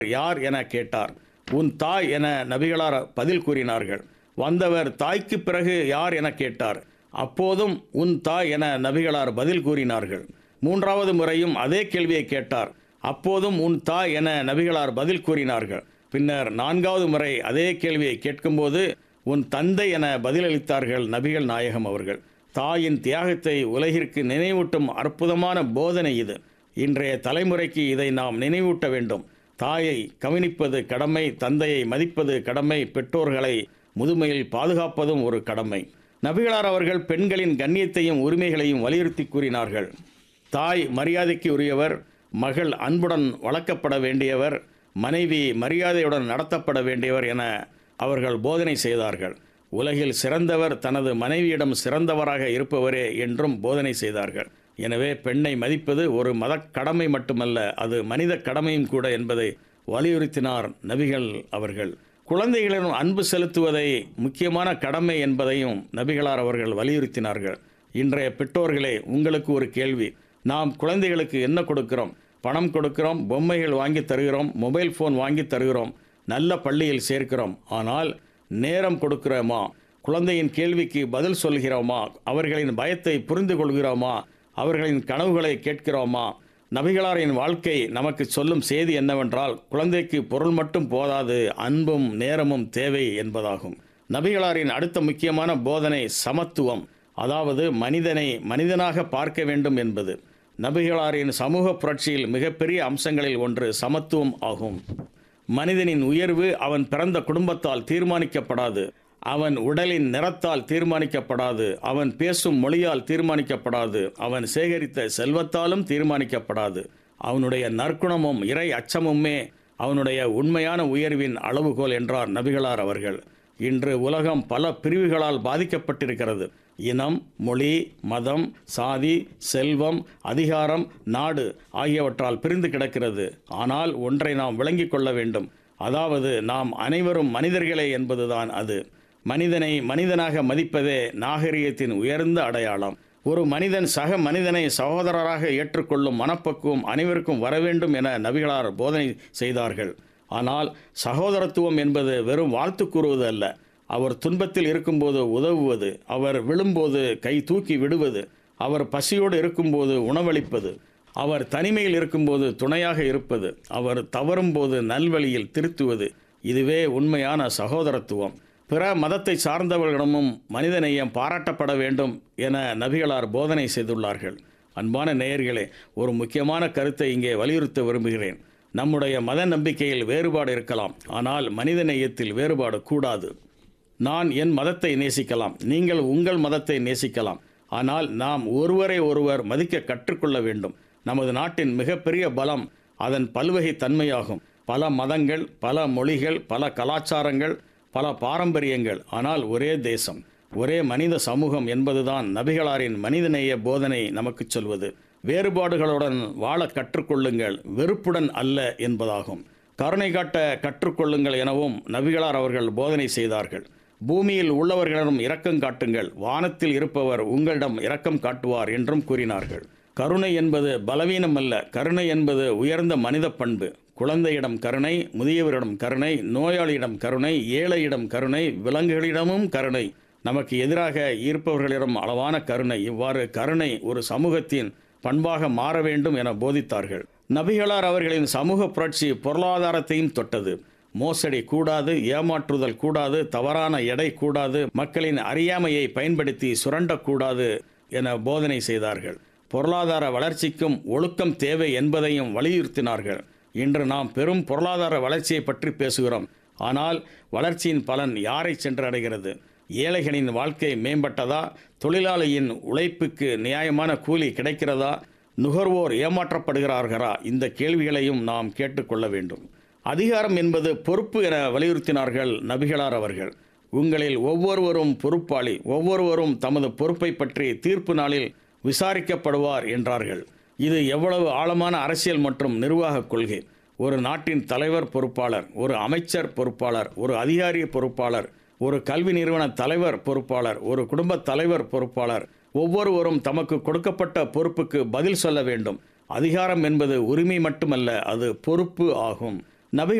யார் என கேட்டார் உன் தாய் என நபிகளார் பதில் கூறினார்கள் வந்தவர் தாய்க்கு பிறகு யார் என கேட்டார் அப்போதும் உன் தாய் என நபிகளார் பதில் கூறினார்கள் மூன்றாவது முறையும் அதே கேள்வியை கேட்டார் அப்போதும் உன் தாய் என நபிகளார் பதில் கூறினார்கள் பின்னர் நான்காவது முறை அதே கேள்வியை கேட்கும்போது உன் தந்தை என பதிலளித்தார்கள் நபிகள் நாயகம் அவர்கள் தாயின் தியாகத்தை உலகிற்கு நினைவூட்டும் அற்புதமான போதனை இது இன்றைய தலைமுறைக்கு இதை நாம் நினைவூட்ட வேண்டும் தாயை கவனிப்பது கடமை தந்தையை மதிப்பது கடமை பெற்றோர்களை முதுமையில் பாதுகாப்பதும் ஒரு கடமை நபிகளார் அவர்கள் பெண்களின் கண்ணியத்தையும் உரிமைகளையும் வலியுறுத்தி கூறினார்கள் தாய் மரியாதைக்கு உரியவர் மகள் அன்புடன் வளர்க்கப்பட வேண்டியவர் மனைவி மரியாதையுடன் நடத்தப்பட வேண்டியவர் என அவர்கள் போதனை செய்தார்கள் உலகில் சிறந்தவர் தனது மனைவியிடம் சிறந்தவராக இருப்பவரே என்றும் போதனை செய்தார்கள் எனவே பெண்ணை மதிப்பது ஒரு மத கடமை மட்டுமல்ல அது மனித கடமையும் கூட என்பதை வலியுறுத்தினார் நபிகள் அவர்கள் குழந்தைகளிடம் அன்பு செலுத்துவதை முக்கியமான கடமை என்பதையும் நபிகளார் அவர்கள் வலியுறுத்தினார்கள் இன்றைய பெற்றோர்களே உங்களுக்கு ஒரு கேள்வி நாம் குழந்தைகளுக்கு என்ன கொடுக்கிறோம் பணம் கொடுக்கிறோம் பொம்மைகள் வாங்கி தருகிறோம் மொபைல் ஃபோன் வாங்கி தருகிறோம் நல்ல பள்ளியில் சேர்க்கிறோம் ஆனால் நேரம் கொடுக்கிறோமா குழந்தையின் கேள்விக்கு பதில் சொல்கிறோமா அவர்களின் பயத்தை புரிந்து கொள்கிறோமா அவர்களின் கனவுகளை கேட்கிறோமா நபிகளாரின் வாழ்க்கை நமக்கு சொல்லும் செய்தி என்னவென்றால் குழந்தைக்கு பொருள் மட்டும் போதாது அன்பும் நேரமும் தேவை என்பதாகும் நபிகளாரின் அடுத்த முக்கியமான போதனை சமத்துவம் அதாவது மனிதனை மனிதனாக பார்க்க வேண்டும் என்பது நபிகளாரின் சமூக புரட்சியில் மிகப்பெரிய அம்சங்களில் ஒன்று சமத்துவம் ஆகும் மனிதனின் உயர்வு அவன் பிறந்த குடும்பத்தால் தீர்மானிக்கப்படாது அவன் உடலின் நிறத்தால் தீர்மானிக்கப்படாது அவன் பேசும் மொழியால் தீர்மானிக்கப்படாது அவன் சேகரித்த செல்வத்தாலும் தீர்மானிக்கப்படாது அவனுடைய நற்குணமும் இறை அச்சமுமே அவனுடைய உண்மையான உயர்வின் அளவுகோல் என்றார் நபிகளார் அவர்கள் இன்று உலகம் பல பிரிவுகளால் பாதிக்கப்பட்டிருக்கிறது இனம் மொழி மதம் சாதி செல்வம் அதிகாரம் நாடு ஆகியவற்றால் பிரிந்து கிடக்கிறது ஆனால் ஒன்றை நாம் விளங்கிக் கொள்ள வேண்டும் அதாவது நாம் அனைவரும் மனிதர்களே என்பதுதான் அது மனிதனை மனிதனாக மதிப்பதே நாகரிகத்தின் உயர்ந்த அடையாளம் ஒரு மனிதன் சக மனிதனை சகோதரராக ஏற்றுக்கொள்ளும் மனப்பக்குவம் அனைவருக்கும் வர வேண்டும் என நபிகளார் போதனை செய்தார்கள் ஆனால் சகோதரத்துவம் என்பது வெறும் வாழ்த்து கூறுவது அல்ல அவர் துன்பத்தில் இருக்கும்போது உதவுவது அவர் விழும்போது கை தூக்கி விடுவது அவர் பசியோடு இருக்கும்போது உணவளிப்பது அவர் தனிமையில் இருக்கும்போது துணையாக இருப்பது அவர் தவறும்போது நல்வழியில் திருத்துவது இதுவே உண்மையான சகோதரத்துவம் பிற மதத்தை சார்ந்தவர்களிடமும் மனிதநேயம் பாராட்டப்பட வேண்டும் என நபிகளார் போதனை செய்துள்ளார்கள் அன்பான நேயர்களே ஒரு முக்கியமான கருத்தை இங்கே வலியுறுத்த விரும்புகிறேன் நம்முடைய மத நம்பிக்கையில் வேறுபாடு இருக்கலாம் ஆனால் மனிதநேயத்தில் வேறுபாடு கூடாது நான் என் மதத்தை நேசிக்கலாம் நீங்கள் உங்கள் மதத்தை நேசிக்கலாம் ஆனால் நாம் ஒருவரை ஒருவர் மதிக்க கற்றுக்கொள்ள வேண்டும் நமது நாட்டின் மிகப்பெரிய பலம் அதன் பல்வகை தன்மையாகும் பல மதங்கள் பல மொழிகள் பல கலாச்சாரங்கள் பல பாரம்பரியங்கள் ஆனால் ஒரே தேசம் ஒரே மனித சமூகம் என்பதுதான் நபிகளாரின் மனிதநேய போதனை நமக்கு சொல்வது வேறுபாடுகளுடன் வாழ கற்றுக்கொள்ளுங்கள் வெறுப்புடன் அல்ல என்பதாகும் கருணை காட்ட கற்றுக்கொள்ளுங்கள் எனவும் நபிகளார் அவர்கள் போதனை செய்தார்கள் பூமியில் உள்ளவர்களிடம் இரக்கம் காட்டுங்கள் வானத்தில் இருப்பவர் உங்களிடம் இரக்கம் காட்டுவார் என்றும் கூறினார்கள் கருணை என்பது பலவீனம் அல்ல கருணை என்பது உயர்ந்த மனித பண்பு குழந்தையிடம் கருணை முதியவரிடம் கருணை நோயாளியிடம் கருணை ஏழையிடம் கருணை விலங்குகளிடமும் கருணை நமக்கு எதிராக ஈர்ப்பவர்களிடம் அளவான கருணை இவ்வாறு கருணை ஒரு சமூகத்தின் பண்பாக மாற வேண்டும் என போதித்தார்கள் நபிகளார் அவர்களின் சமூக புரட்சி பொருளாதாரத்தையும் தொட்டது மோசடி கூடாது ஏமாற்றுதல் கூடாது தவறான எடை கூடாது மக்களின் அறியாமையை பயன்படுத்தி சுரண்டக்கூடாது என போதனை செய்தார்கள் பொருளாதார வளர்ச்சிக்கும் ஒழுக்கம் தேவை என்பதையும் வலியுறுத்தினார்கள் இன்று நாம் பெரும் பொருளாதார வளர்ச்சியை பற்றி பேசுகிறோம் ஆனால் வளர்ச்சியின் பலன் யாரை சென்றடைகிறது ஏழைகளின் வாழ்க்கை மேம்பட்டதா தொழிலாளியின் உழைப்புக்கு நியாயமான கூலி கிடைக்கிறதா நுகர்வோர் ஏமாற்றப்படுகிறார்களா இந்த கேள்விகளையும் நாம் கேட்டுக்கொள்ள வேண்டும் அதிகாரம் என்பது பொறுப்பு என வலியுறுத்தினார்கள் நபிகளார் அவர்கள் உங்களில் ஒவ்வொருவரும் பொறுப்பாளி ஒவ்வொருவரும் தமது பொறுப்பை பற்றி தீர்ப்பு நாளில் விசாரிக்கப்படுவார் என்றார்கள் இது எவ்வளவு ஆழமான அரசியல் மற்றும் நிர்வாக கொள்கை ஒரு நாட்டின் தலைவர் பொறுப்பாளர் ஒரு அமைச்சர் பொறுப்பாளர் ஒரு அதிகாரி பொறுப்பாளர் ஒரு கல்வி நிறுவன தலைவர் பொறுப்பாளர் ஒரு குடும்ப தலைவர் பொறுப்பாளர் ஒவ்வொருவரும் தமக்கு கொடுக்கப்பட்ட பொறுப்புக்கு பதில் சொல்ல வேண்டும் அதிகாரம் என்பது உரிமை மட்டுமல்ல அது பொறுப்பு ஆகும் நபி